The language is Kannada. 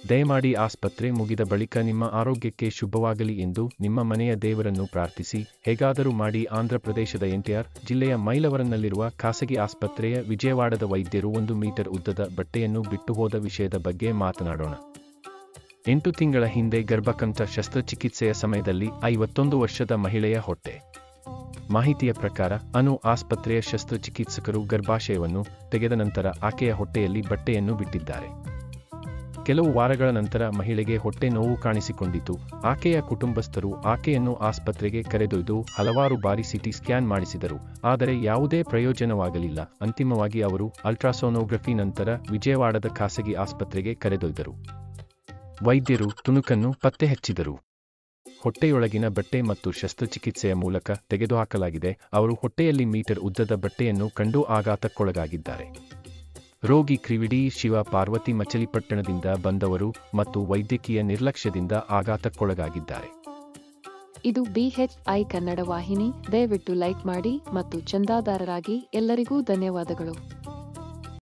ದಯಮಾಡಿ ಆಸ್ಪತ್ರೆ ಮುಗಿದ ಬಳಿಕ ನಿಮ್ಮ ಆರೋಗ್ಯಕ್ಕೆ ಶುಭವಾಗಲಿ ಎಂದು ನಿಮ್ಮ ಮನೆಯ ದೇವರನ್ನು ಪ್ರಾರ್ಥಿಸಿ ಹೇಗಾದರೂ ಮಾಡಿ ಆಂಧ್ರಪ್ರದೇಶದ ಎನ್ಟಿಆರ್ ಜಿಲ್ಲೆಯ ಮೈಲವರನಲ್ಲಿರುವ ಖಾಸಗಿ ಆಸ್ಪತ್ರೆಯ ವಿಜಯವಾಡದ ವೈದ್ಯರು ಒಂದು ಮೀಟರ್ ಉದ್ದದ ಬಟ್ಟೆಯನ್ನು ಬಿಟ್ಟು ಹೋದ ವಿಷಯದ ಬಗ್ಗೆ ಮಾತನಾಡೋಣ ಎಂಟು ತಿಂಗಳ ಹಿಂದೆ ಗರ್ಭಕಂಠ ಶಸ್ತ್ರಚಿಕಿತ್ಸೆಯ ಸಮಯದಲ್ಲಿ ಐವತ್ತೊಂದು ವರ್ಷದ ಮಹಿಳೆಯ ಹೊಟ್ಟೆ ಮಾಹಿತಿಯ ಪ್ರಕಾರ ಅನು ಆಸ್ಪತ್ರೆಯ ಶಸ್ತ್ರಚಿಕಿತ್ಸಕರು ಗರ್ಭಾಶಯವನ್ನು ತೆಗೆದ ನಂತರ ಆಕೆಯ ಹೊಟ್ಟೆಯಲ್ಲಿ ಬಟ್ಟೆಯನ್ನು ಬಿಟ್ಟಿದ್ದಾರೆ ಕೆಲವು ವಾರಗಳ ನಂತರ ಮಹಿಳೆಗೆ ಹೊಟ್ಟೆ ನೋವು ಕಾಣಿಸಿಕೊಂಡಿತು ಆಕೆಯ ಕುಟುಂಬಸ್ಥರು ಆಕೆಯನ್ನು ಆಸ್ಪತ್ರೆಗೆ ಕರೆದೊಯ್ದು ಹಲವಾರು ಬಾರಿ ಸಿಟಿ ಸ್ಕ್ಯಾನ್ ಮಾಡಿಸಿದರು ಆದರೆ ಯಾವುದೇ ಪ್ರಯೋಜನವಾಗಲಿಲ್ಲ ಅಂತಿಮವಾಗಿ ಅವರು ಅಲ್ಟ್ರಾಸೋನೋಗ್ರಫಿ ನಂತರ ವಿಜಯವಾಡದ ಖಾಸಗಿ ಆಸ್ಪತ್ರೆಗೆ ಕರೆದೊಯ್ದರು ವೈದ್ಯರು ತುಣುಕನ್ನು ಪತ್ತೆ ಹಚ್ಚಿದರು ಹೊಟ್ಟೆಯೊಳಗಿನ ಬಟ್ಟೆ ಮತ್ತು ಶಸ್ತ್ರಚಿಕಿತ್ಸೆಯ ಮೂಲಕ ತೆಗೆದುಹಾಕಲಾಗಿದೆ ಅವರು ಹೊಟ್ಟೆಯಲ್ಲಿ ಮೀಟರ್ ಉದ್ದದ ಬಟ್ಟೆಯನ್ನು ಕಂಡು ಆಘಾತಕ್ಕೊಳಗಾಗಿದ್ದಾರೆ ರೋಗಿ ಕ್ರಿವಿಡಿ ಶಿವ ಪಾರ್ವತಿ ಮಚಲಿಪಟ್ಟಣದಿಂದ ಬಂದವರು ಮತ್ತು ವೈದ್ಯಕೀಯ ನಿರ್ಲಕ್ಷ್ಯದಿಂದ ಆಘಾತಕ್ಕೊಳಗಾಗಿದ್ದಾರೆ ಇದು ಬಿಎಚ್ಐ ಕನ್ನಡ ವಾಹಿನಿ ದಯವಿಟ್ಟು ಲೈಕ್ ಮಾಡಿ ಮತ್ತು ಚಂದಾದಾರರಾಗಿ ಎಲ್ಲರಿಗೂ ಧನ್ಯವಾದಗಳು